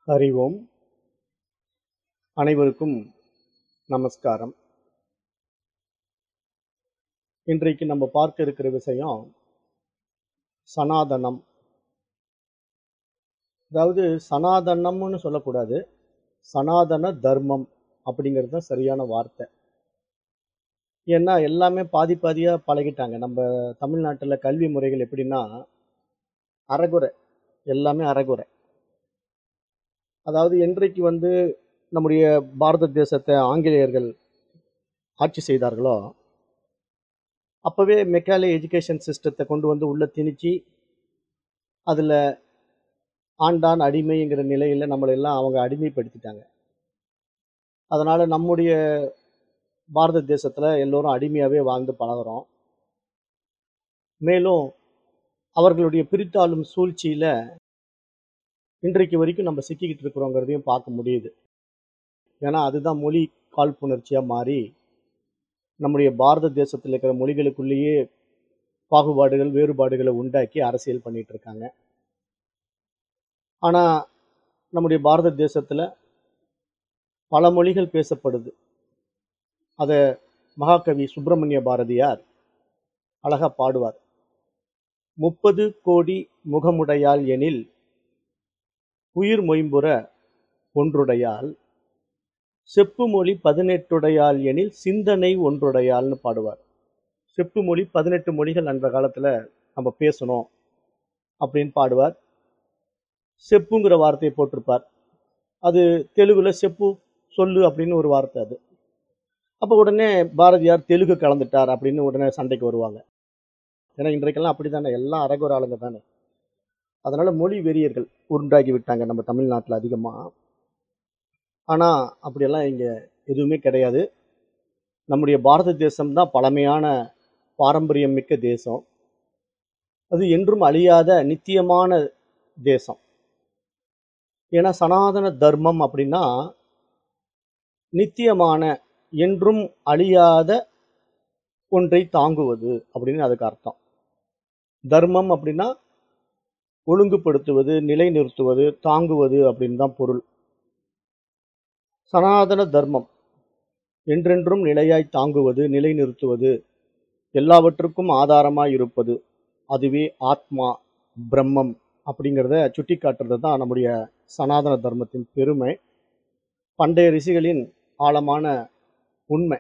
ஹரி ஓம் அனைவருக்கும் நமஸ்காரம் இன்றைக்கு நம்ம பார்க்க இருக்கிற விஷயம் சனாதனம் அதாவது சனாதனம்னு சொல்லக்கூடாது சனாதன தர்மம் அப்படிங்கிறது தான் சரியான வார்த்தை ஏன்னா எல்லாமே பாதி பாதியாக பழகிட்டாங்க நம்ம தமிழ்நாட்டில் கல்வி முறைகள் எப்படின்னா அறகுறை எல்லாமே அறகுறை அதாவது என்றைக்கு வந்து நம்முடைய பாரத தேசத்தை ஆங்கிலேயர்கள் ஆட்சி செய்தார்களோ அப்போவே மெக்காலே எஜுகேஷன் சிஸ்டத்தை கொண்டு வந்து உள்ளே திணிச்சு அதில் ஆண்டான் அடிமைங்கிற நிலையில் நம்மளை எல்லாம் அவங்க அடிமைப்படுத்திட்டாங்க அதனால் நம்முடைய பாரத தேசத்தில் எல்லோரும் அடிமையாகவே வாழ்ந்து பழகுறோம் மேலும் அவர்களுடைய பிரித்தாளும் சூழ்ச்சியில் இன்றைக்கு வரைக்கும் நம்ம சிக்கிக்கிட்டு இருக்கிறோங்கிறதையும் பார்க்க முடியுது ஏன்னா அதுதான் மொழி காழ்ப்புணர்ச்சியாக மாறி நம்முடைய பாரத தேசத்தில் இருக்கிற மொழிகளுக்குள்ளேயே பாகுபாடுகள் வேறுபாடுகளை உண்டாக்கி அரசியல் பண்ணிட்டு இருக்காங்க ஆனால் நம்முடைய பாரத தேசத்தில் பல மொழிகள் பேசப்படுது அதை மகாகவி சுப்பிரமணிய பாரதியார் அழகா பாடுவார் முப்பது கோடி முகமுடையாள் எனில் உயிர் மொயம்புற ஒன்றுடையாள் செப்பு மொழி பதினெட்டுடையாள் எனில் சிந்தனை ஒன்றுடையாள்னு பாடுவார் செப்பு மொழி பதினெட்டு மொழிகள் அந்த காலத்தில் நம்ம பேசணும் அப்படின்னு பாடுவார் செப்புங்கிற வார்த்தையை போட்டிருப்பார் அது தெலுங்குல செப்பு சொல்லு அப்படின்னு ஒரு வார்த்தை அது அப்போ உடனே பாரதியார் தெலுங்கு கலந்துட்டார் அப்படின்னு உடனே சண்டைக்கு வருவாங்க ஏன்னா இன்றைக்கெல்லாம் அப்படி தானே எல்லாம் அரகுர ஆளுங்க தானே அதனால மொழி வெறியர்கள் உருண்டாக்கி விட்டாங்க நம்ம தமிழ்நாட்டில் அதிகமாக ஆனால் அப்படியெல்லாம் இங்கே எதுவுமே கிடையாது நம்முடைய பாரத தேசம் தான் பழமையான பாரம்பரியம் மிக்க தேசம் அது என்றும் அழியாத நித்தியமான தேசம் ஏன்னா சனாதன தர்மம் அப்படின்னா நித்தியமான என்றும் அழியாத ஒன்றை தாங்குவது அப்படின்னு அதுக்கு அர்த்தம் தர்மம் அப்படின்னா ஒழுங்குபடுத்துவது நிலைநிறுத்துவது தாங்குவது அப்படின்னு தான் பொருள் சனாதன தர்மம் என்றென்றும் நிலையாய் தாங்குவது நிலைநிறுத்துவது எல்லாவற்றுக்கும் ஆதாரமாய் இருப்பது அதுவே ஆத்மா பிரம்மம் அப்படிங்கிறத சுட்டி காட்டுறது தான் நம்முடைய சனாதன தர்மத்தின் பெருமை பண்டைய ரிஷிகளின் ஆழமான உண்மை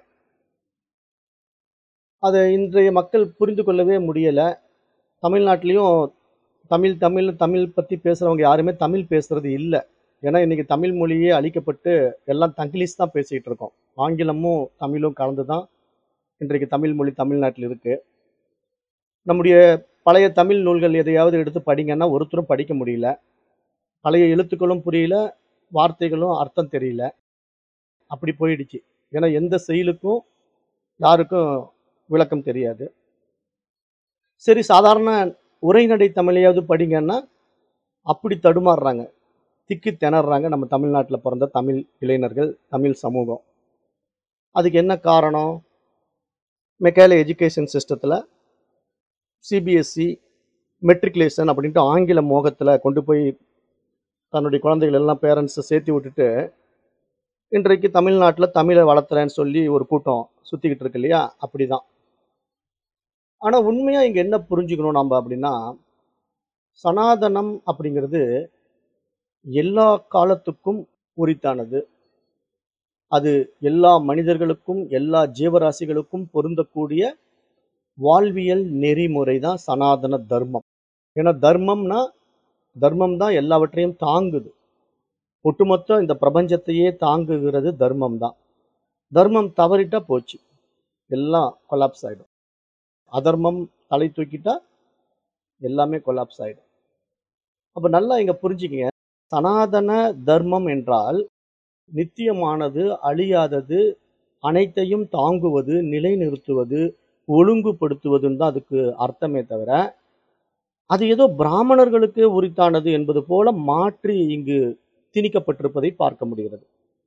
அதை இன்றைய மக்கள் புரிந்து கொள்ளவே முடியலை தமிழ்நாட்டிலையும் தமிழ் தமிழ் தமிழ் பற்றி பேசுகிறவங்க யாருமே தமிழ் பேசுறது இல்லை ஏன்னா இன்னைக்கு தமிழ் மொழியே அழிக்கப்பட்டு எல்லாம் தங்கிலீஷ் தான் பேசிக்கிட்டு இருக்கோம் ஆங்கிலமும் தமிழும் கலந்து தான் இன்றைக்கு தமிழ் மொழி தமிழ்நாட்டில் இருக்கு நம்முடைய பழைய தமிழ் நூல்கள் எதையாவது எடுத்து படிங்கன்னா ஒருத்தரும் படிக்க முடியல பழைய எழுத்துக்களும் புரியல வார்த்தைகளும் அர்த்தம் தெரியல அப்படி போயிடுச்சு ஏன்னா எந்த செயலுக்கும் யாருக்கும் விளக்கம் தெரியாது சரி சாதாரண உரைநடை தமிழையாவது படிங்கன்னா அப்படி தடுமாறுறாங்க திக்கி திணறாங்க நம்ம தமிழ்நாட்டில் பிறந்த தமிழ் இளைஞர்கள் தமிழ் சமூகம் அதுக்கு என்ன காரணம் மெக்கால எஜுகேஷன் சிஸ்டத்தில் சிபிஎஸ்சி மெட்ரிகுலேஷன் அப்படின்ட்டு ஆங்கில மோகத்தில் கொண்டு போய் தன்னுடைய குழந்தைகள் எல்லாம் பேரண்ட்ஸை சேர்த்து விட்டுட்டு இன்றைக்கு தமிழ்நாட்டில் தமிழை வளர்த்துறேன்னு சொல்லி ஒரு கூட்டம் சுற்றிக்கிட்டு இருக்கு இல்லையா அப்படி தான் ஆனால் உண்மையாக இங்கே என்ன புரிஞ்சுக்கணும் நம்ம அப்படின்னா சனாதனம் அப்படிங்கிறது எல்லா காலத்துக்கும் உரித்தானது அது எல்லா மனிதர்களுக்கும் எல்லா ஜீவராசிகளுக்கும் பொருந்தக்கூடிய வாழ்வியல் நெறிமுறை தான் சனாதன தர்மம் ஏன்னா தர்மம்னா தர்மம் தான் எல்லாவற்றையும் தாங்குது ஒட்டுமொத்த இந்த பிரபஞ்சத்தையே தாங்குகிறது தர்மம் தான் தர்மம் தவறிட்டா போச்சு எல்லாம் கொலாப்ஸ் ஆகிடும் அதர்மம் தலை தூக்கிட்டா எல்லாமே கொலாப்ஸ் ஆகிடும் அப்போ நல்லா இங்கே புரிஞ்சுக்கங்க சனாதன தர்மம் என்றால் நித்தியமானது அழியாதது அனைத்தையும் தாங்குவது நிலைநிறுத்துவது ஒழுங்குபடுத்துவதுன்னு தான் அதுக்கு அர்த்தமே தவிர அது ஏதோ பிராமணர்களுக்கு உரித்தானது என்பது போல மாற்றி இங்கு திணிக்கப்பட்டிருப்பதை பார்க்க முடிகிறது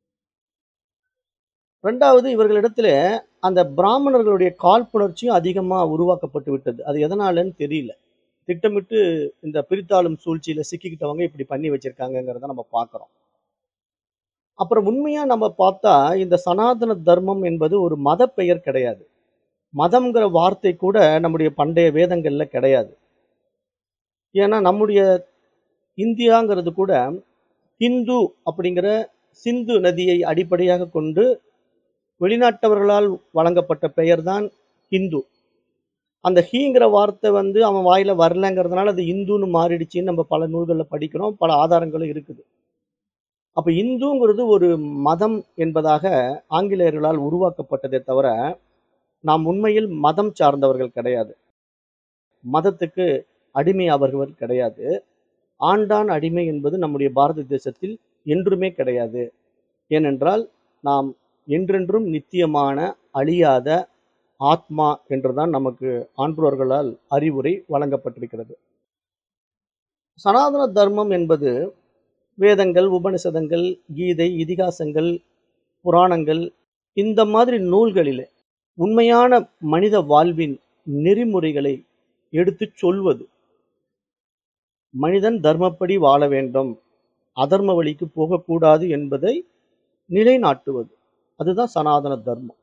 ரெண்டாவது இவர்களிடத்துல அந்த பிராமணர்களுடைய காழ்ப்புணர்ச்சியும் அதிகமாக உருவாக்கப்பட்டு விட்டது அது எதனாலன்னு தெரியல திட்டமிட்டு இந்த பிரித்தாளும் சூழ்ச்சியில சிக்கிக்கிட்டவங்க இப்படி பண்ணி வச்சிருக்காங்கங்கிறத நம்ம பார்க்கிறோம் அப்புறம் உண்மையா நம்ம பார்த்தா இந்த சனாதன தர்மம் என்பது ஒரு மத பெயர் கிடையாது மதம்ங்கிற வார்த்தை கூட நம்முடைய பண்டைய வேதங்கள்ல கிடையாது ஏன்னா நம்முடைய இந்தியாங்கிறது கூட ஹிந்து அப்படிங்கிற சிந்து நதியை அடிப்படையாக கொண்டு வெளிநாட்டவர்களால் வழங்கப்பட்ட பெயர்தான் ஹிந்து அந்த ஹீங்கிற வார்த்தை வந்து அவன் வாயில வரலங்கிறதுனால அது இந்துன்னு மாறிடுச்சுன்னு நம்ம பல நூல்களில் படிக்கிறோம் பல ஆதாரங்களும் இருக்குது அப்ப இந்துங்கிறது ஒரு மதம் என்பதாக ஆங்கிலேயர்களால் உருவாக்கப்பட்டதே தவிர நாம் உண்மையில் மதம் சார்ந்தவர்கள் கிடையாது மதத்துக்கு அடிமையாவர்கள் கிடையாது ஆண்டான் அடிமை என்பது நம்முடைய பாரத தேசத்தில் என்றுமே கிடையாது ஏனென்றால் நாம் என்றென்றும் நித்தியமான அழியாத ஆத்மா என்றுதான் நமக்கு ஆன்றோர்களால் அறிவுரை வழங்கப்பட்டிருக்கிறது சனாதன தர்மம் என்பது வேதங்கள் உபனிஷதங்கள் கீதை இதிகாசங்கள் புராணங்கள் இந்த மாதிரி நூல்களிலே உண்மையான மனித வாழ்வின் நெறிமுறைகளை எடுத்துச் சொல்வது மனிதன் தர்மப்படி வாழ வேண்டும் அதர்ம வழிக்கு போகக்கூடாது என்பதை நிலைநாட்டுவது அதுதான் சனாதன தர்மம்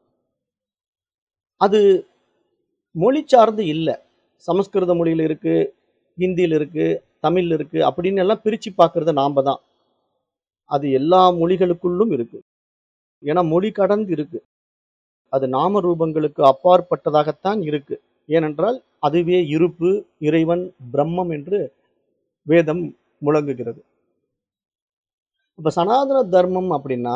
அது மொழி சார்ந்து இல்லை சமஸ்கிருத மொழியில் இருக்கு ஹிந்தியில் இருக்கு தமிழ்ல இருக்கு அப்படின்னு எல்லாம் பிரிச்சு பார்க்கறது நாம தான் அது எல்லா மொழிகளுக்குள்ளும் இருக்கு ஏன்னா மொழி கடந்து இருக்கு அது நாம ரூபங்களுக்கு அப்பாற்பட்டதாகத்தான் இருக்கு ஏனென்றால் அதுவே இருப்பு இறைவன் பிரம்மம் என்று வேதம் முழங்குகிறது இப்ப சனாதன தர்மம் அப்படின்னா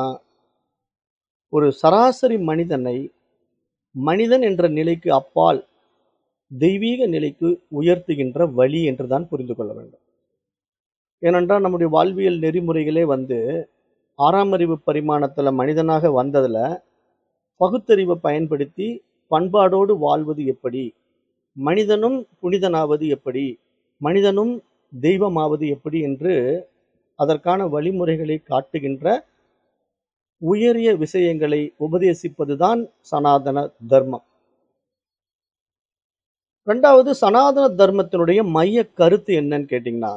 ஒரு சராசரி மனிதனை மனிதன் என்ற நிலைக்கு அப்பால் தெய்வீக நிலைக்கு உயர்த்துகின்ற வழி என்றுதான் புரிந்து கொள்ள வேண்டும் ஏனென்றால் நம்முடைய வாழ்வியல் நெறிமுறைகளே வந்து ஆறாம் அறிவு பரிமாணத்துல மனிதனாக வந்ததுல பகுத்தறிவை பயன்படுத்தி பண்பாடோடு வாழ்வது எப்படி மனிதனும் புனிதனாவது எப்படி மனிதனும் தெய்வமாவது எப்படி என்று அதற்கான வழிமுறைகளை காட்டுகின்ற உயரிய விஷயங்களை உபதேசிப்பதுதான் சனாதன தர்மம் ரெண்டாவது சனாதன தர்மத்தினுடைய மைய கருத்து என்னன்னு கேட்டிங்கன்னா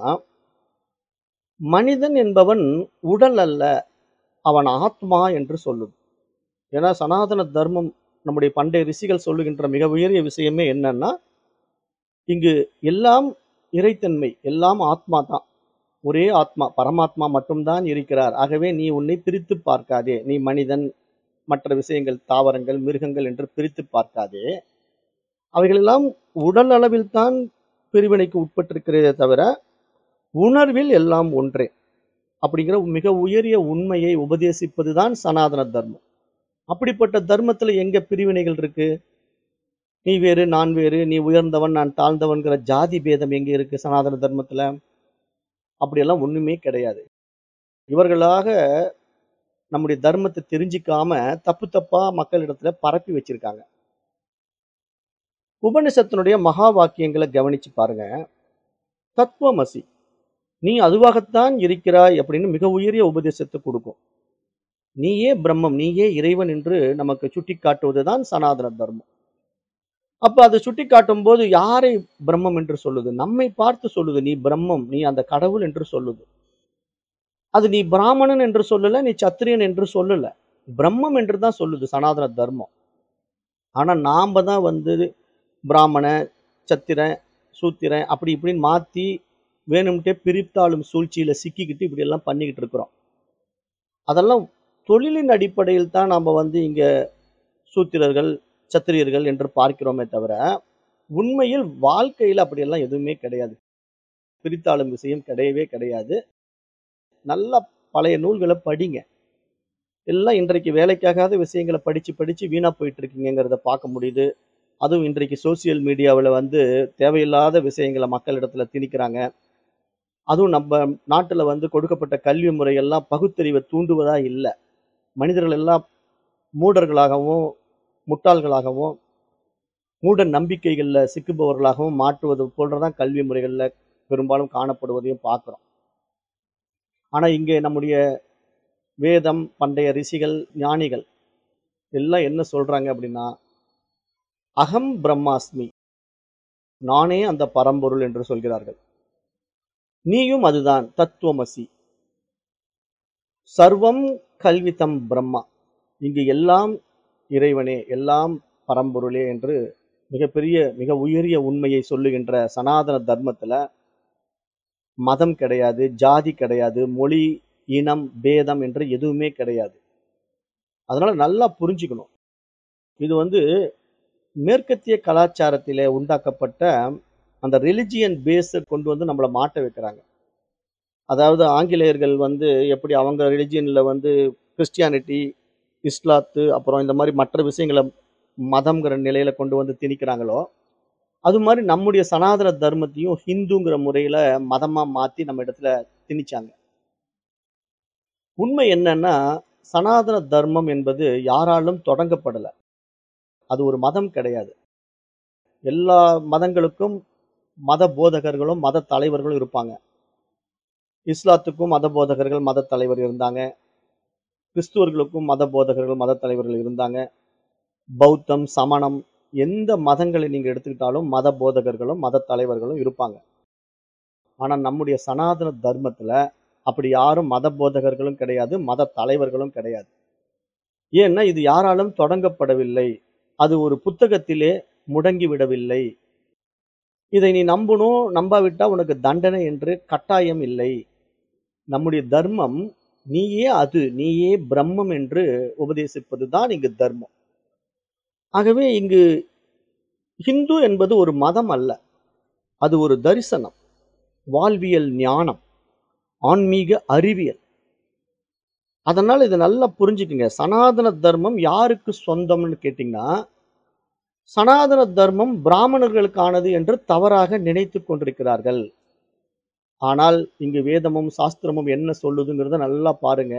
மனிதன் என்பவன் உடல் அல்ல அவன் ஆத்மா என்று சொல்லுது ஏன்னா சனாதன தர்மம் நம்முடைய பண்டைய ரிஷிகள் சொல்லுகின்ற மிக உயரிய விஷயமே என்னன்னா இங்கு எல்லாம் இறைத்தன்மை எல்லாம் ஆத்மா தான் ஒரே ஆத்மா பரமாத்மா மட்டும்தான் இருக்கிறார் ஆகவே நீ உன்னை பிரித்து பார்க்காதே நீ மனிதன் மற்ற விஷயங்கள் தாவரங்கள் மிருகங்கள் என்று பிரித்து பார்க்காதே அவைகளெல்லாம் உடல் அளவில் தான் பிரிவினைக்கு உட்பட்டிருக்கிறதே தவிர உணர்வில் எல்லாம் ஒன்றே அப்படிங்கிற மிக உயரிய உண்மையை உபதேசிப்பதுதான் சனாதன தர்மம் அப்படிப்பட்ட தர்மத்துல எங்க பிரிவினைகள் இருக்கு நீ வேறு நான் வேறு நீ உயர்ந்தவன் நான் தாழ்ந்தவன்கிற ஜாதி பேதம் எங்க இருக்கு சனாதன தர்மத்துல அப்படியெல்லாம் ஒண்ணுமே கிடையாது இவர்களாக நம்முடைய தர்மத்தை தெரிஞ்சிக்காம தப்பு தப்பா மக்களிடத்துல பரப்பி வச்சிருக்காங்க உபனிஷத்தினுடைய மகா வாக்கியங்களை கவனிச்சு பாருங்க தத்துவமசி நீ அதுவாகத்தான் இருக்கிறாய் அப்படின்னு மிக உயரிய உபதேசத்தை கொடுக்கும் நீயே பிரம்மம் நீயே இறைவன் என்று நமக்கு சுட்டி காட்டுவதுதான் சனாதன தர்மம் அப்ப அதை சுட்டி காட்டும் போது யாரை பிரம்மம் என்று சொல்லுது நம்மை பார்த்து சொல்லுது நீ பிரம்மம் நீ அந்த கடவுள் என்று சொல்லுது அது நீ பிராமணன் என்று சொல்லல நீ சத்திரியன் என்று சொல்லல பிரம்மம் என்று தான் சொல்லுது சனாதன தர்மம் ஆனா நாம தான் வந்து பிராமண சத்திரன் சூத்திரன் அப்படி இப்படின்னு மாத்தி வேணும்ட்டே பிரித்தாளும் சூழ்ச்சியில சிக்கிக்கிட்டு இப்படி எல்லாம் பண்ணிக்கிட்டு இருக்கிறோம் அதெல்லாம் தொழிலின் அடிப்படையில் தான் நாம வந்து இங்க சூத்திரர்கள் சத்திரியர்கள் என்று பார்க்கிறோமே தவிர உண்மையில் வாழ்க்கையில் அப்படியெல்லாம் எதுவுமே கிடையாது பிரித்தாளும் விஷயம் கிடையவே கிடையாது நல்ல பழைய நூல்களை படிங்க எல்லாம் இன்றைக்கு வேலைக்காகாத விஷயங்களை படிச்சு படிச்சு வீணா போயிட்டு இருக்கீங்கிறத பார்க்க முடியுது அதுவும் இன்றைக்கு சோசியல் மீடியாவில் வந்து தேவையில்லாத விஷயங்களை மக்களிடத்துல திணிக்கிறாங்க அதுவும் நம்ம நாட்டில் வந்து கொடுக்கப்பட்ட கல்வி முறையெல்லாம் பகுத்தறிவை தூண்டுவதா இல்லை மனிதர்கள் எல்லாம் மூடர்களாகவும் முட்டாள்களாகவும் மூட நம்பிக்கைகளில் சிக்குபவர்களாகவும் மாற்றுவது போன்றதான் கல்வி முறைகளில் பெரும்பாலும் காணப்படுவதையும் பார்க்குறோம் ஆனால் இங்கே நம்முடைய வேதம் பண்டைய ரிஷிகள் ஞானிகள் எல்லாம் என்ன சொல்றாங்க அப்படின்னா அகம் பிரம்மாஸ்மி நானே அந்த பரம்பொருள் என்று சொல்கிறார்கள் நீயும் அதுதான் தத்துவமசி சர்வம் கல்விதம் பிரம்மா இங்கு எல்லாம் இறைவனே எல்லாம் பரம்பொருளே என்று மிகப்பெரிய மிக உயரிய உண்மையை சொல்லுகின்ற சனாதன தர்மத்துல மதம் கிடையாது ஜாதி கிடையாது மொழி இனம் பேதம் என்று எதுவுமே கிடையாது அதனால நல்லா புரிஞ்சுக்கணும் இது வந்து மேற்கத்திய கலாச்சாரத்திலே உண்டாக்கப்பட்ட அந்த ரிலிஜியன் பேஸை கொண்டு வந்து நம்மளை மாட்ட வைக்கிறாங்க அதாவது ஆங்கிலேயர்கள் வந்து எப்படி அவங்க ரிலிஜியன்ல வந்து கிறிஸ்டியானிட்டி இஸ்லாத்து அப்புறம் இந்த மாதிரி மற்ற விஷயங்களை மதம்ங்கிற நிலையில கொண்டு வந்து திணிக்கிறாங்களோ அது மாதிரி நம்முடைய சனாதன தர்மத்தையும் ஹிந்துங்கிற முறையில மதமா மாத்தி நம்ம இடத்துல திணிச்சாங்க உண்மை என்னன்னா சனாதன தர்மம் என்பது யாராலும் தொடங்கப்படல அது ஒரு மதம் கிடையாது எல்லா மதங்களுக்கும் மத போதகர்களும் மத தலைவர்களும் இருப்பாங்க இஸ்லாத்துக்கும் மத போதகர்கள் மத தலைவர் இருந்தாங்க கிறிஸ்துவர்களுக்கும் மத போதகர்கள் மத தலைவர்கள் இருந்தாங்க பௌத்தம் சமணம் எந்த மதங்களை நீங்க எடுத்துக்கிட்டாலும் மத போதகர்களும் மத தலைவர்களும் இருப்பாங்க ஆனா நம்முடைய சனாதன தர்மத்துல அப்படி யாரும் மத போதகர்களும் கிடையாது மத தலைவர்களும் கிடையாது ஏன்னா இது யாராலும் தொடங்கப்படவில்லை அது ஒரு புத்தகத்திலே முடங்கி விடவில்லை இதை நீ நம்பணும் நம்பாவிட்டா உனக்கு தண்டனை என்று கட்டாயம் இல்லை நம்முடைய தர்மம் நீயே அது நீயே பிரம்மம் என்று உபதேசிப்பது தான் இங்கு தர்மம் ஆகவே இங்கு ஹிந்து என்பது ஒரு மதம் அல்ல அது ஒரு தரிசனம் வாழ்வியல் ஞானம் ஆன்மீக அறிவியல் அதனால இதை நல்லா புரிஞ்சுக்குங்க சனாதன தர்மம் யாருக்கு சொந்தம்னு கேட்டிங்கன்னா சனாதன தர்மம் பிராமணர்களுக்கானது என்று தவறாக நினைத்து கொண்டிருக்கிறார்கள் ஆனால் இங்கு வேதமும் சாஸ்திரமும் என்ன சொல்லுதுங்கிறத நல்லா பாருங்க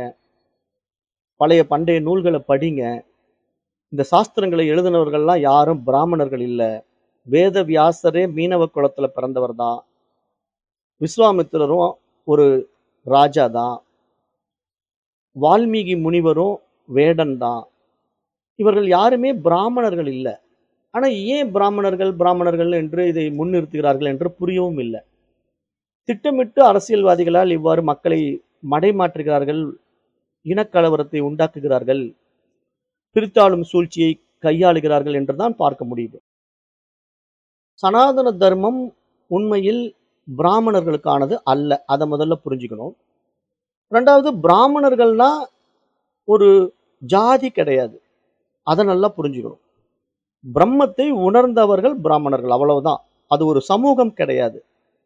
பழைய பண்டைய நூல்களை படிங்க இந்த சாஸ்திரங்களை எழுதினவர்கள்லாம் யாரும் பிராமணர்கள் இல்ல வேத வியாசரே மீனவ குலத்துல பிறந்தவர் தான் விஸ்வாமித்திரரும் ஒரு ராஜா தான் வால்மீகி முனிவரும் வேடன் தான் இவர்கள் யாருமே பிராமணர்கள் இல்லை ஆனா ஏன் பிராமணர்கள் பிராமணர்கள் என்று இதை முன்னிறுத்துகிறார்கள் என்று புரியவும் இல்லை திட்டமிட்டு அரசியல்வாதிகளால் இவ்வாறு மக்களை மடைமாற்றுகிறார்கள் இனக்கலவரத்தை உண்டாக்குகிறார்கள் பிரித்தாளும் சூழ்ச்சியை கையாளுகிறார்கள் என்றுதான் பார்க்க முடியுது சனாதன தர்மம் உண்மையில் பிராமணர்களுக்கானது அல்ல அதை முதல்ல புரிஞ்சுக்கணும் ரெண்டாவது பிராமணர்கள்னா ஒரு ஜாதி கிடையாது அதை நல்லா புரிஞ்சுக்கணும் பிரம்மத்தை உணர்ந்தவர்கள் பிராமணர்கள் அவ்வளவுதான் அது ஒரு சமூகம் கிடையாது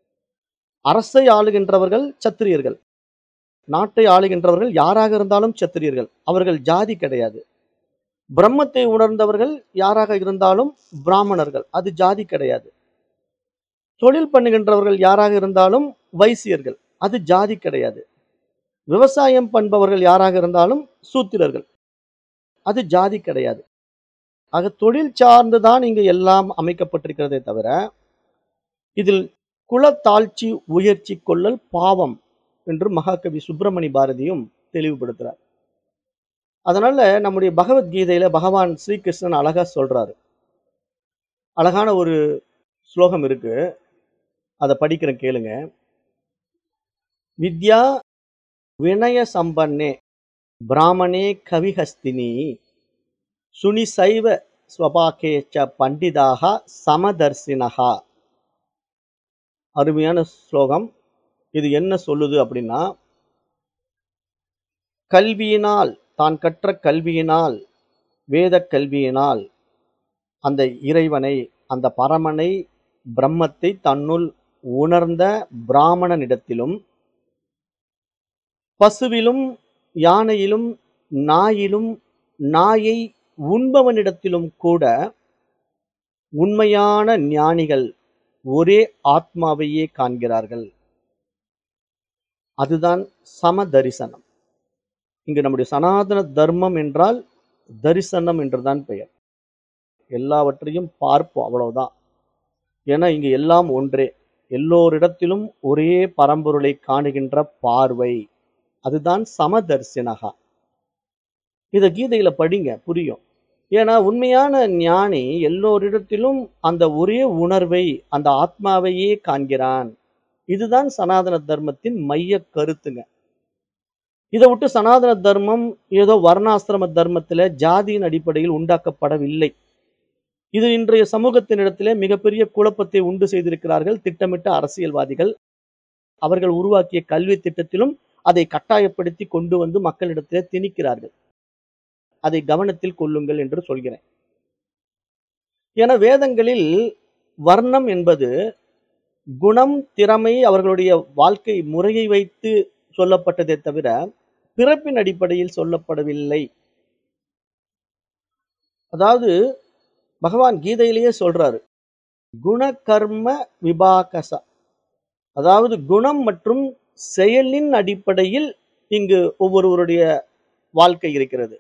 அரசை ஆளுகின்றவர்கள் சத்திரியர்கள் நாட்டை ஆளுகின்றவர்கள் யாராக இருந்தாலும் சத்திரியர்கள் அவர்கள் ஜாதி கிடையாது பிரம்மத்தை உணர்ந்தவர்கள் யாராக இருந்தாலும் பிராமணர்கள் அது ஜாதி கிடையாது தொழில் பண்ணுகின்றவர்கள் யாராக இருந்தாலும் வைசியர்கள் அது ஜாதி கிடையாது விவசாயம் பண்பவர்கள் யாராக இருந்தாலும் சூத்திரர்கள் அது ஜாதி கிடையாது ஆக தொழில் சார்ந்துதான் இங்கு எல்லாம் அமைக்கப்பட்டிருக்கிறதே தவிர இதில் குலத்தாழ்ச்சி உயர்ச்சி கொள்ளல் பாவம் என்று மகாகவி சுப்பிரமணி பாரதியும் தெளிவுபடுத்துறார் அதனால நம்முடைய பகவத்கீதையில பகவான் ஸ்ரீகிருஷ்ணன் அழகா சொல்றாரு அழகான ஒரு ஸ்லோகம் இருக்கு அதை படிக்கிறேன் கேளுங்க வித்யா வினய சம்பன்னே பிராமணே கவிஹஸ்தினி சுனிசைவ ஸ்வபாகேச்ச பண்டிதாக சமதர்சினகா அருமையான ஸ்லோகம் இது என்ன சொல்லுது அப்படின்னா கல்வியினால் தான் கற்ற கல்வியினால் வேத கல்வியினால் அந்த இறைவனை அந்த பரமனை பிரம்மத்தை தன்னுள் உணர்ந்த பிராமணனிடத்திலும் பசுவிலும் யானையிலும் நாயிலும் நாயை உண்பவனிடத்திலும் கூட உண்மையான ஞானிகள் ஒரே ஆத்மாவையே காண்கிறார்கள் அதுதான் சம தரிசனம் இங்கு நம்முடைய சனாதன தர்மம் என்றால் தரிசனம் என்றுதான் பெயர் எல்லாவற்றையும் பார்ப்போம் அவ்வளவுதான் ஏன்னா இங்கு எல்லாம் ஒன்றே எல்லோரிடத்திலும் ஒரே பரம்பொருளை காணுகின்ற பார்வை அதுதான் சமதர்சினகா இத கீதையில படிங்க புரியும் ஏன்னா உண்மையான ஞானி எல்லோரிடத்திலும் அந்த ஒரே உணர்வை அந்த ஆத்மாவையே காண்கிறான் இதுதான் சனாதன தர்மத்தின் மைய கருத்துங்க இதை விட்டு சனாதன தர்மம் ஏதோ வர்ணாசிரம தர்மத்துல ஜாதியின் அடிப்படையில் உண்டாக்கப்படவில்லை இது இன்றைய சமூகத்தினிடத்திலே மிகப்பெரிய குழப்பத்தை உண்டு செய்திருக்கிறார்கள் திட்டமிட்ட அரசியல்வாதிகள் அவர்கள் உருவாக்கிய கல்வி திட்டத்திலும் அதை கட்டாயப்படுத்தி கொண்டு வந்து மக்களிடத்திலே திணிக்கிறார்கள் அதை கவனத்தில் கொள்ளுங்கள் என்று சொல்கிறேன் என வேதங்களில் வர்ணம் என்பது குணம் திறமை அவர்களுடைய வாழ்க்கை முறையை வைத்து சொல்லப்பட்டதே தவிர பிறப்பின் அடிப்படையில் சொல்லப்படவில்லை அதாவது பகவான் கீதையிலேயே சொல்றாரு குண கர்ம விபாகச அதாவது குணம் மற்றும் செயலின் அடிப்படையில் இங்கு ஒவ்வொருவருடைய வாழ்க்கை இருக்கிறது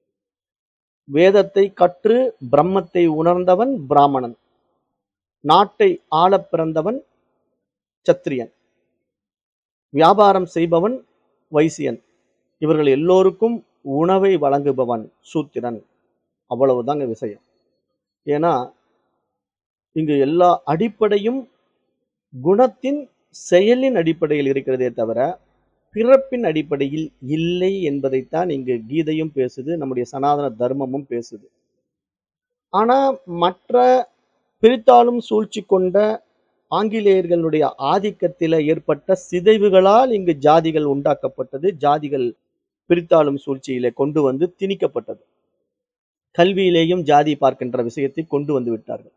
வேதத்தை கற்று பிரம்மத்தை உணர்ந்தவன் பிராமணன் நாட்டை ஆளப் பிறந்தவன் சத்திரியன் வியாபாரம் செய்பவன் வைசியன் இவர்கள் எல்லோருக்கும் உணவை வழங்குபவன் சூத்திரன் அவ்வளவுதாங்க விஷயம் ஏன்னா இங்கு எல்லா அடிப்படையும் குணத்தின் செயலின் அடிப்படையில் இருக்கிறதே தவிர பிறப்பின் அடிப்படையில் இல்லை என்பதைத்தான் இங்கு கீதையும் பேசுது நம்முடைய சனாதன தர்மமும் பேசுது ஆனா மற்ற பிரித்தாளும் சூழ்ச்சி கொண்ட ஆங்கிலேயர்களுடைய ஆதிக்கத்தில ஏற்பட்ட சிதைவுகளால் இங்கு ஜாதிகள் உண்டாக்கப்பட்டது ஜாதிகள் பிரித்தாளும் சூழ்ச்சியிலே கொண்டு வந்து திணிக்கப்பட்டது கல்வியிலேயும் ஜாதி பார்க்கின்ற விஷயத்தை கொண்டு வந்து விட்டார்கள்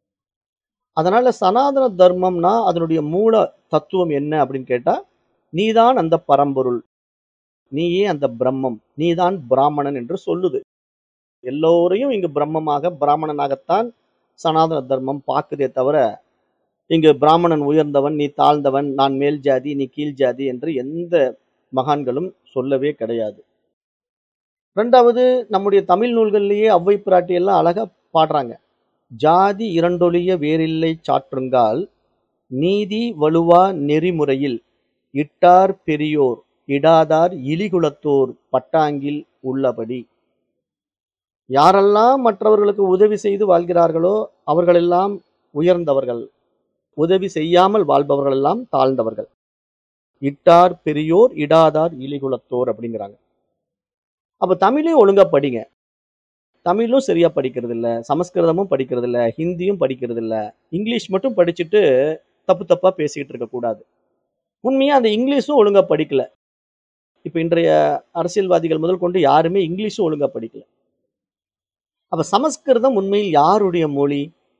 அதனால சனாதன தர்மம்னா அதனுடைய மூல தத்துவம் என்ன அப்படின்னு கேட்டா நீதான் அந்த பரம்பொருள் நீயே அந்த பிரம்மம் நீதான் பிராமணன் என்று சொல்லுது எல்லோரையும் இங்கு பிரம்மமாக பிராமணனாகத்தான் சனாதன தர்மம் பார்க்குதே தவிர இங்கு பிராமணன் உயர்ந்தவன் நீ தாழ்ந்தவன் நான் மேல் ஜாதி நீ கீழ் ஜாதி என்று எந்த மகான்களும் சொல்லவே கிடையாது ரெண்டாவது நம்முடைய தமிழ் நூல்கள்லேயே அவ்வை பிராட்டி எல்லாம் அழகா பாடுறாங்க ஜாதி இரண்டொழிய வேறில்லை சாற்றுங்கால் நீதி வலுவா நெறிமுறையில் இட்டார் பெரியோர் இடாதார் இலிகுலத்தோர் பட்டாங்கில் உள்ளபடி யாரெல்லாம் மற்றவர்களுக்கு உதவி செய்து வாழ்கிறார்களோ அவர்களெல்லாம் உயர்ந்தவர்கள் உதவி செய்யாமல் வாழ்பவர்கள் எல்லாம் தாழ்ந்தவர்கள் இட்டார் பெரியோர் இடாதார் இலிகுலத்தோர் அப்படிங்கிறாங்க அப்ப தமிழையும் ஒழுங்கா படிங்க தமிழும் சரியா படிக்கிறது இல்ல சமஸ்கிருதமும் படிக்கிறது இல்ல ஹிந்தியும் படிக்கிறது இல்ல இங்கிலீஷ் மட்டும் படிச்சுட்டு தப்பு தப்பா பேசிக்கிட்டு இருக்க கூடாது உண்மையா அந்த இங்கிலீஷும் ஒழுங்கா படிக்கல இப்ப இன்றைய அரசியல்வாதிகள் முதல் கொண்டு யாருமே இங்கிலீஷும் ஒழுங்கா படிக்கல அப்ப சமஸ்கிருதம் உண்மையில் யாருடைய மொழி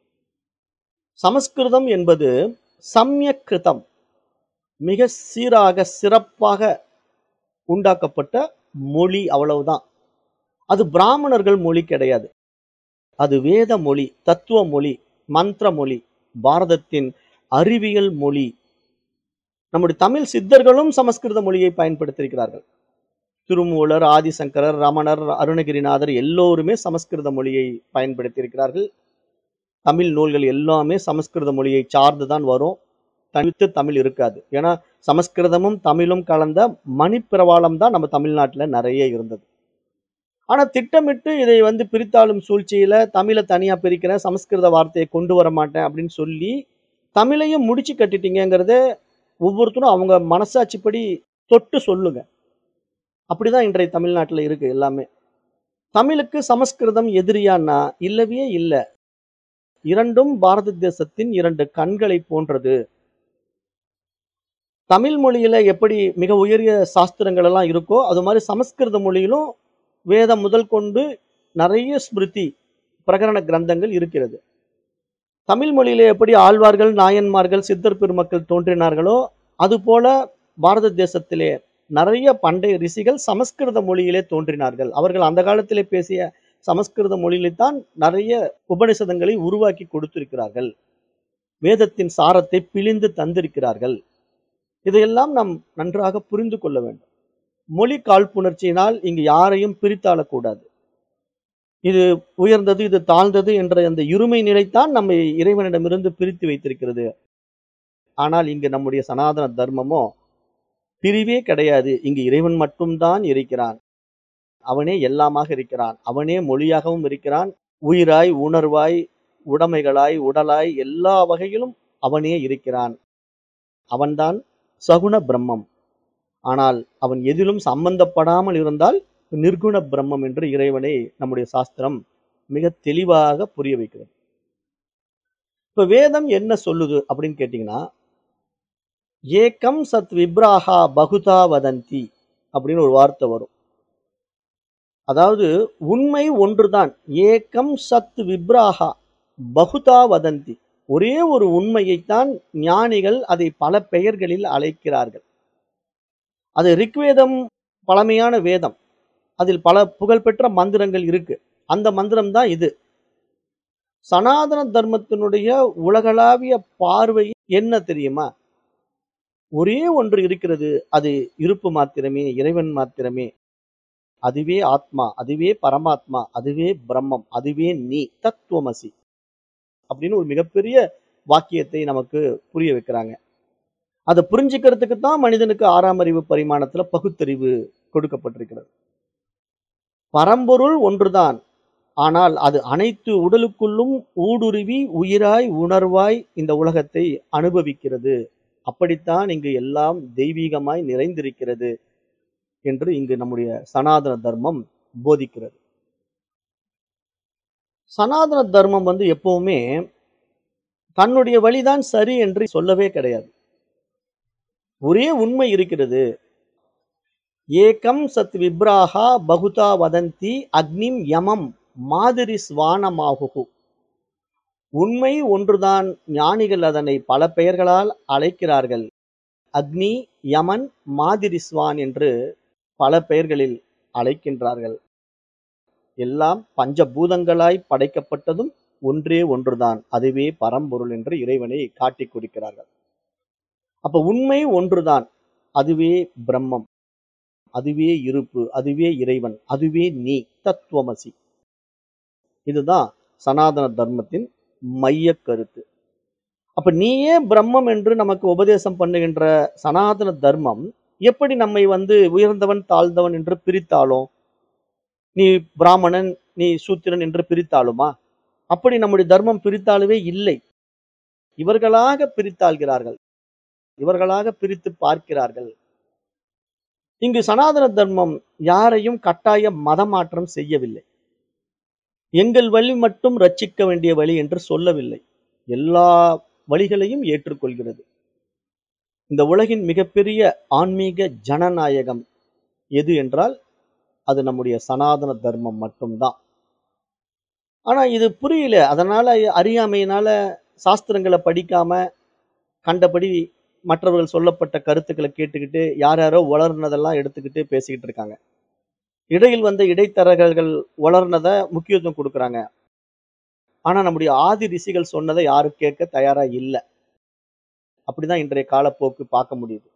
சமஸ்கிருதம் என்பது சம்யக்கிருதம் மிக சீராக சிறப்பாக உண்டாக்கப்பட்ட மொழி அவ்வளவுதான் அது பிராமணர்கள் மொழி கிடையாது அது வேத மொழி தத்துவ மொழி மந்திர மொழி பாரதத்தின் அறிவியல் மொழி நம்முடைய தமிழ் சித்தர்களும் சமஸ்கிருத மொழியை பயன்படுத்தியிருக்கிறார்கள் திருமூலர் ஆதிசங்கரர் ரமணர் அருணகிரிநாதர் எல்லோருமே சமஸ்கிருத மொழியை பயன்படுத்தியிருக்கிறார்கள் தமிழ் நூல்கள் எல்லாமே சமஸ்கிருத மொழியை சார்ந்துதான் வரும் தனித்து தமிழ் இருக்காது ஏன்னா சமஸ்கிருதமும் தமிழும் கலந்த மணிப்பிரவாளம் தான் நம்ம தமிழ்நாட்டில் நிறைய இருந்தது ஆனா திட்டமிட்டு இதை வந்து பிரித்தாளும் சூழ்ச்சியில தமிழை தனியா பிரிக்கிறேன் சமஸ்கிருத வார்த்தையை கொண்டு வர மாட்டேன் அப்படின்னு சொல்லி தமிழையும் முடிச்சு கட்டிட்டீங்கிறத ஒவ்வொருத்தரும் அவங்க மனசாட்சிப்படி தொட்டு சொல்லுங்க அப்படிதான் இன்றைய தமிழ்நாட்டில் இருக்கு எல்லாமே தமிழுக்கு சமஸ்கிருதம் எதிரியான்னா இல்லவே இல்லை இரண்டும் பாரத தேசத்தின் இரண்டு கண்களை போன்றது தமிழ் மொழியில எப்படி மிக உயரிய சாஸ்திரங்கள் எல்லாம் இருக்கோ அது மாதிரி சமஸ்கிருத மொழியிலும் வேதம் முதல் கொண்டு நிறைய ஸ்மிருதி பிரகரண கிரந்தங்கள் இருக்கிறது தமிழ் மொழியில எப்படி ஆழ்வார்கள் நாயன்மார்கள் சித்தர் பெருமக்கள் தோன்றினார்களோ அதுபோல பாரத தேசத்திலே நிறைய பண்டைய ரிஷிகள் சமஸ்கிருத மொழியிலே தோன்றினார்கள் அவர்கள் அந்த காலத்திலே பேசிய சமஸ்கிருத மொழியிலே தான் நிறைய உபனிஷதங்களை உருவாக்கி கொடுத்திருக்கிறார்கள் வேதத்தின் சாரத்தை பிழிந்து தந்திருக்கிறார்கள் இதையெல்லாம் நாம் நன்றாக புரிந்து கொள்ள வேண்டும் மொழி காழ்ப்புணர்ச்சியினால் இங்கு யாரையும் பிரித்தாளக்கூடாது இது உயர்ந்தது இது தாழ்ந்தது என்ற அந்த இருமை நிலைத்தான் நம்மை இறைவனிடமிருந்து பிரித்து வைத்திருக்கிறது ஆனால் இங்கு நம்முடைய சனாதன தர்மமோ பிரிவே கிடையாது இங்கு இறைவன் மட்டும்தான் இருக்கிறான் அவனே எல்லாமாக இருக்கிறான் அவனே மொழியாகவும் இருக்கிறான் உயிராய் உணர்வாய் உடைமைகளாய் உடலாய் எல்லா வகையிலும் அவனே இருக்கிறான் அவன்தான் சகுண பிரம்மம் ஆனால் அவன் எதிலும் சம்பந்தப்படாமல் இருந்தால் நிர்குண பிரம்மம் என்று இறைவனை நம்முடைய சாஸ்திரம் மிக தெளிவாக புரிய வைக்கிறது இப்ப வேதம் என்ன சொல்லுது அப்படின்னு கேட்டீங்கன்னா ஏகம் சத் விப்ராஹா பகுதா வதந்தி அப்படின்னு ஒரு வார்த்தை வரும் அதாவது உண்மை ஒன்றுதான் ஏகம் சத் விப்ராஹா பகுதா வதந்தி ஒரே ஒரு உண்மையைத்தான் ஞானிகள் அதை பல பெயர்களில் அழைக்கிறார்கள் அது ரிக்வேதம் பழமையான வேதம் அதில் பல புகழ்பெற்ற மந்திரங்கள் இருக்கு அந்த மந்திரம் தான் இது சனாதன தர்மத்தினுடைய உலகளாவிய பார்வை என்ன தெரியுமா ஒரே ஒன்று இருக்கிறது அது இருப்பு மாத்திரமே இறைவன் மாத்திரமே அதுவே ஆத்மா அதுவே பரமாத்மா அதுவே பிரம்மம் அதுவே நீ தத்துவமசி அப்படின்னு ஒரு மிகப்பெரிய வாக்கியத்தை நமக்கு புரிய வைக்கிறாங்க அதை புரிஞ்சுக்கிறதுக்கு தான் மனிதனுக்கு ஆறாம் அறிவு பரிமாணத்துல பகுத்தறிவு கொடுக்கப்பட்டிருக்கிறது பரம்பொருள் ஒன்றுதான் ஆனால் அது அனைத்து உடலுக்குள்ளும் ஊடுருவி உயிராய் உணர்வாய் இந்த உலகத்தை அனுபவிக்கிறது அப்படித்தான் இங்கு எல்லாம் தெய்வீகமாய் நிறைந்திருக்கிறது என்று இங்கு நம்முடைய சனாதன தர்மம் போதிக்கிறது சனாதன தர்மம் வந்து எப்பவுமே தன்னுடைய வழிதான் சரி என்று சொல்லவே கிடையாது ஒரே உண்மை இருக்கிறது ஏகம் சத் விப்ராஹா பகுதா வதந்தி அக்னிம் யமம் மாதிரி ஸ்வானமாகு உண்மை ஒன்றுதான் ஞானிகள் அதனை பல பெயர்களால் அழைக்கிறார்கள் அக்னி யமன் மாதிரிஸ்வான் என்று பல பெயர்களில் அழைக்கின்றார்கள் எல்லாம் பஞ்சபூதங்களாய் படைக்கப்பட்டதும் ஒன்றே ஒன்றுதான் அதுவே பரம்பொருள் என்று இறைவனை காட்டிக் கொடுக்கிறார்கள் அப்ப உண்மை ஒன்றுதான் அதுவே பிரம்மம் அதுவே இருப்பு அதுவே இறைவன் அதுவே நீ தத்துவமசி இதுதான் சனாதன தர்மத்தின் மைய கருத்து அப்ப நீயே பிரம்மம் என்று நமக்கு உபதேசம் பண்ணுகின்ற சனாதன தர்மம் எப்படி நம்மை வந்து உயர்ந்தவன் தாழ்ந்தவன் என்று பிரித்தாலும் நீ பிராமணன் நீ சூத்திரன் என்று பிரித்தாலுமா அப்படி நம்முடைய தர்மம் பிரித்தாலுவே இல்லை இவர்களாக பிரித்தாள்கிறார்கள் இவர்களாக பிரித்து பார்க்கிறார்கள் இங்கு சனாதன தர்மம் யாரையும் கட்டாய மதமாற்றம் செய்யவில்லை எங்கள் வழி மட்டும் ரட்சிக்க வேண்டிய வழி என்று சொல்லவில்லை எல்லா வழிகளையும் ஏற்றுக்கொள்கிறது இந்த உலகின் மிகப்பெரிய ஆன்மீக ஜனநாயகம் எது என்றால் அது நம்முடைய சனாதன தர்மம் மட்டும்தான் ஆனா இது புரியல அதனால அறியாமையினால சாஸ்திரங்களை படிக்காம கண்டபடி மற்றவர்கள் சொல்லப்பட்ட கருத்துக்களை கேட்டுக்கிட்டு யார் யாரோ வளர்னதெல்லாம் எடுத்துக்கிட்டு பேசிக்கிட்டு இருக்காங்க இடையில் வந்த இடைத்தரகர்கள் வளர்னதை முக்கியத்துவம் கொடுக்குறாங்க ஆனா நம்முடைய ஆதி ரிஷிகள் சொன்னதை யாரும் கேட்க தயாரா இல்லை அப்படிதான் இன்றைய காலப்போக்கு பார்க்க முடியுது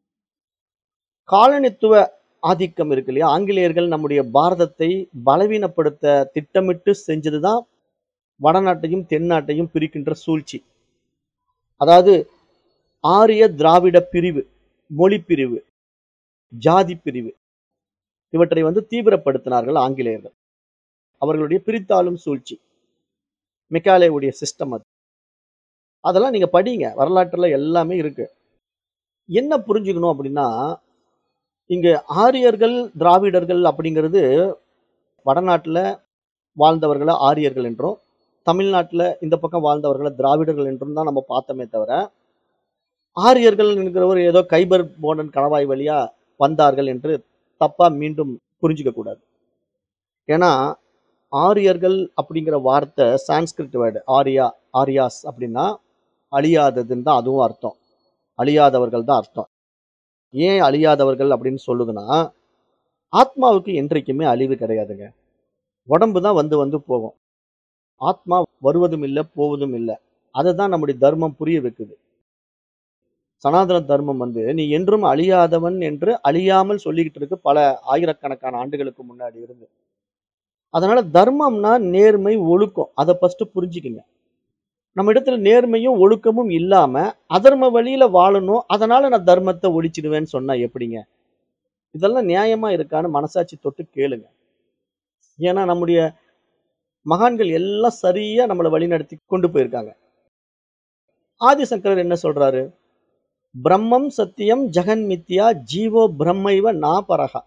காலனித்துவ ஆதிக்கம் இருக்கு இல்லையா ஆங்கிலேயர்கள் நம்முடைய பாரதத்தை பலவீனப்படுத்த திட்டமிட்டு செஞ்சதுதான் வடநாட்டையும் தென்னாட்டையும் பிரிக்கின்ற சூழ்ச்சி அதாவது ஆரிய திராவிட பிரிவு மொழி பிரிவு ஜாதி பிரிவு இவற்றை வந்து தீவிரப்படுத்தினார்கள் ஆங்கிலேயர்கள் அவர்களுடைய பிரித்தாளும் சூழ்ச்சி மெக்காலேவுடைய சிஸ்டம் அது அதெல்லாம் நீங்க படிங்க வரலாற்றுல எல்லாமே இருக்கு என்ன புரிஞ்சுக்கணும் அப்படின்னா இங்க ஆரியர்கள் திராவிடர்கள் அப்படிங்கிறது வடநாட்டுல வாழ்ந்தவர்களை ஆரியர்கள் என்றும் தமிழ்நாட்டுல இந்த பக்கம் வாழ்ந்தவர்களை திராவிடர்கள் என்றும் தான் நம்ம பார்த்தோமே தவிர ஆரியர்கள் என்கிறவர் ஏதோ கைபர் போனன் கணவாய் வழியா வந்தார்கள் என்று தப்பா மீண்டும் புரிஞ்சுக்க கூடாது ஏன்னா ஆரியர்கள் அப்படிங்கிற வார்த்தை சான்ஸ்கிரிட் வேர்டு ஆரியா ஆரியாஸ் அப்படின்னா அழியாததுன்னு தான் அதுவும் அர்த்தம் அழியாதவர்கள் தான் அர்த்தம் ஏன் அழியாதவர்கள் அப்படின்னு சொல்லுதுன்னா ஆத்மாவுக்கு என்றைக்குமே அழிவு கிடையாதுங்க உடம்பு தான் வந்து வந்து போகும் ஆத்மா வருவதும் இல்லை போவதும் இல்லை அதை தான் நம்முடைய தர்மம் புரிய வைக்குது சனாதன தர்மம் வந்து நீ என்றும் அழியாதவன் என்று அழியாமல் சொல்லிக்கிட்டு இருக்கு பல ஆயிரக்கணக்கான ஆண்டுகளுக்கு முன்னாடி இருந்து அதனால தர்மம்னா நேர்மை ஒழுக்கம் அதை ஃபர்ஸ்ட் புரிஞ்சுக்குங்க நம்ம இடத்துல நேர்மையும் ஒழுக்கமும் இல்லாம அதர்ம வழியில வாழணும் அதனால நான் தர்மத்தை ஒழிச்சிடுவேன்னு சொன்னா எப்படிங்க இதெல்லாம் நியாயமா இருக்கான்னு மனசாட்சி தொட்டு கேளுங்க ஏன்னா நம்முடைய மகான்கள் எல்லாம் சரியா நம்மளை வழிநடத்தி கொண்டு போயிருக்காங்க ஆதிசங்கரர் என்ன சொல்றாரு பிரம்மம் சத்தியம் ஜெகன் மித்யா ஜீவோ பிரம்மைவ நா பரகா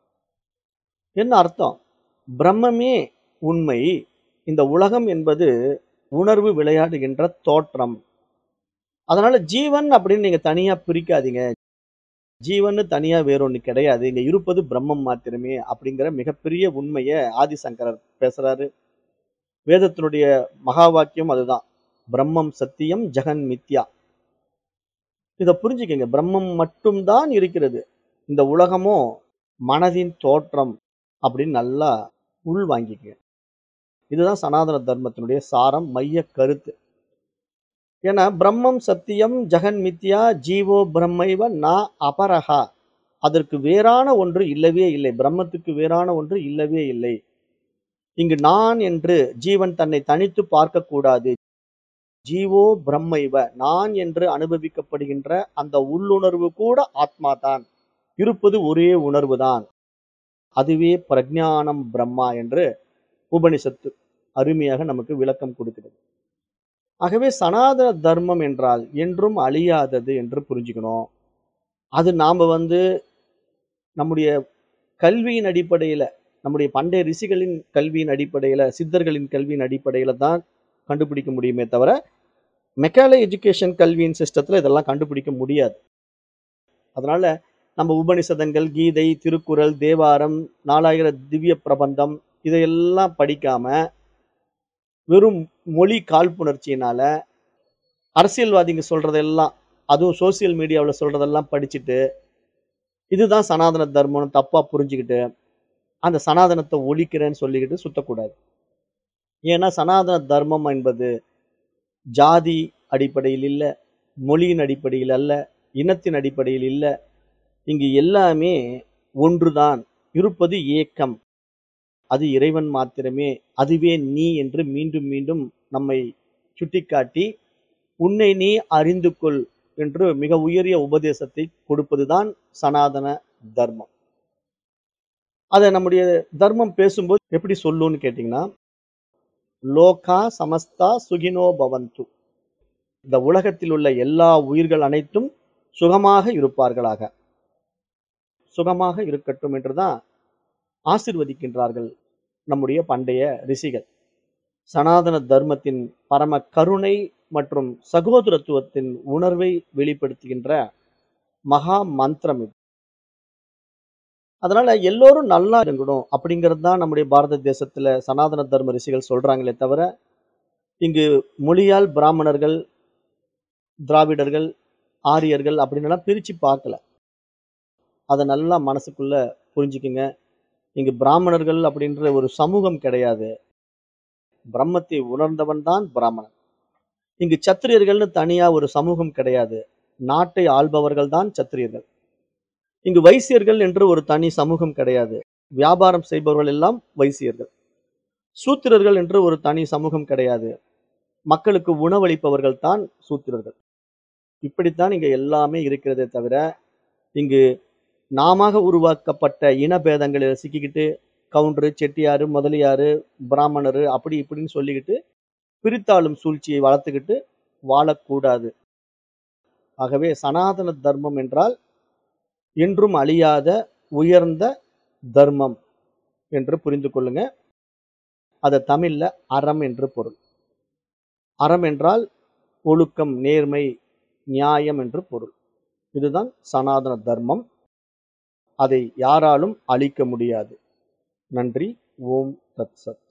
என்ன அர்த்தம் பிரம்மமே உண்மை இந்த உலகம் என்பது உணர்வு விளையாடுகின்ற தோற்றம் அதனால ஜீவன் அப்படின்னு நீங்க தனியா பிரிக்காதீங்க ஜீவன் தனியா வேறொன்னு கிடையாது இங்க இருப்பது பிரம்மம் மாத்திரமே அப்படிங்கிற மிகப்பெரிய உண்மையை ஆதிசங்கரர் பேசுறாரு வேதத்தினுடைய மகா வாக்கியம் அதுதான் பிரம்மம் சத்தியம் ஜெகன் மித்யா இத புரிஞ்சுக்கங்க பிரம்மம் மட்டும்தான் இருக்கிறது இந்த உலகமோ மனதின் தோற்றம் அப்படின்னு நல்லா உள் வாங்கிக்க இதுதான் சனாதன தர்மத்தினுடைய சாரம் மைய கருத்து ஏன்னா பிரம்மம் சத்தியம் ஜெகன் மித்யா ஜீவோ பிரம்மைவ நா அபரஹா அதற்கு வேறான ஒன்று இல்லவே இல்லை பிரம்மத்துக்கு வேறான ஒன்று இல்லவே இல்லை இங்கு நான் என்று ஜீவன் தன்னை தனித்து பார்க்க கூடாது ஜீவோ பிரம்மைவ நான் என்று அனுபவிக்கப்படுகின்ற அந்த உள்ளுணர்வு கூட ஆத்மா தான் இருப்பது ஒரே உணர்வு தான் அதுவே பிரஜானம் பிரம்மா என்று உபனிஷத்து அருமையாக நமக்கு விளக்கம் கொடுக்கிறது ஆகவே சனாதன தர்மம் என்றால் என்றும் அழியாதது என்று புரிஞ்சுக்கணும் அது நாம வந்து நம்முடைய கல்வியின் அடிப்படையில நம்முடைய பண்டைய ரிஷிகளின் கல்வியின் அடிப்படையில சித்தர்களின் கல்வியின் அடிப்படையில தான் கண்டுபிடிக்க முடியுமே தவிர மெக்காலே எஜுகேஷன் கல்வியின் சிஸ்டத்துல இதெல்லாம் கண்டுபிடிக்க முடியாது அதனால நம்ம உபனிஷதங்கள் கீதை திருக்குறள் தேவாரம் நாலாயிர திவ்ய பிரபந்தம் இதையெல்லாம் படிக்காம வெறும் மொழி காழ்ப்புணர்ச்சியினால அரசியல்வாதிங்க சொல்றதெல்லாம் அதுவும் சோசியல் மீடியாவில் சொல்றதெல்லாம் படிச்சுட்டு இதுதான் சனாதன தர்மம்னு தப்பா புரிஞ்சுக்கிட்டு அந்த சனாதனத்தை ஒழிக்கிறேன்னு சொல்லிக்கிட்டு சுத்தக்கூடாது ஏன்னா சனாதன தர்மம் என்பது ஜாதி அடிப்படையில் இல்லை மொழியின் அடிப்படையில் அல்ல இனத்தின் அடிப்படையில் இல்லை இங்கு எல்லாமே ஒன்றுதான் இருப்பது ஏக்கம் அது இறைவன் மாத்திரமே அதுவே நீ என்று மீண்டும் மீண்டும் நம்மை சுட்டிக்காட்டி உன்னை நீ அறிந்து கொள் என்று மிக உயரிய உபதேசத்தை கொடுப்பதுதான் சனாதன தர்மம் அதை நம்முடைய தர்மம் பேசும்போது எப்படி சொல்லுன்னு கேட்டிங்கன்னா லோகா சமஸ்தா சுகினோ பவந்து இந்த உலகத்தில் உள்ள எல்லா உயிர்கள் அனைத்தும் சுகமாக இருப்பார்களாக சுகமாக இருக்கட்டும் என்றுதான் ஆசிர்வதிக்கின்றார்கள் நம்முடைய பண்டைய ரிஷிகள் சனாதன தர்மத்தின் பரம கருணை மற்றும் சகோதரத்துவத்தின் உணர்வை வெளிப்படுத்துகின்ற மகா மந்திரம் இது அதனால எல்லோரும் நல்லா இருக்கணும் அப்படிங்கிறது தான் நம்முடைய பாரத தேசத்துல சனாதன தர்ம ரிஷிகள் சொல்றாங்களே தவிர இங்கு மொழியால் பிராமணர்கள் திராவிடர்கள் ஆரியர்கள் அப்படின்னு எல்லாம் பிரிச்சு பார்க்கல அதை நல்லா மனசுக்குள்ள புரிஞ்சுக்குங்க இங்கு பிராமணர்கள் அப்படின்ற ஒரு சமூகம் கிடையாது பிரம்மத்தை உணர்ந்தவன் தான் பிராமணன் இங்கு சத்திரியர்கள்னு தனியா ஒரு சமூகம் கிடையாது நாட்டை ஆள்பவர்கள் தான் சத்திரியர்கள் இங்கு வைசியர்கள் என்று ஒரு தனி சமூகம் கிடையாது வியாபாரம் செய்பவர்கள் எல்லாம் வைசியர்கள் சூத்திரர்கள் என்று ஒரு தனி சமூகம் கிடையாது மக்களுக்கு உணவளிப்பவர்கள் தான் சூத்திரர்கள் இப்படித்தான் இங்க எல்லாமே இருக்கிறதே தவிர இங்கு நாம உருவாக்கப்பட்ட இனபேதங்களில் சிக்கிக்கிட்டு கவுண்டரு செட்டியாரு முதலியாரு பிராமணரு அப்படி இப்படின்னு சொல்லிக்கிட்டு பிரித்தாளும் சூழ்ச்சியை வளர்த்துக்கிட்டு வாழக்கூடாது ஆகவே சனாதன தர்மம் என்றால் என்றும் அழியாத உயர்ந்த தர்மம் என்று புரிந்து கொள்ளுங்க அது தமிழ்ல அறம் என்று பொருள் அறம் என்றால் ஒழுக்கம் நேர்மை நியாயம் என்று பொருள் இதுதான் சனாதன தர்மம் அதை யாராலும் அழிக்க முடியாது நன்றி ஓம் தத் சத்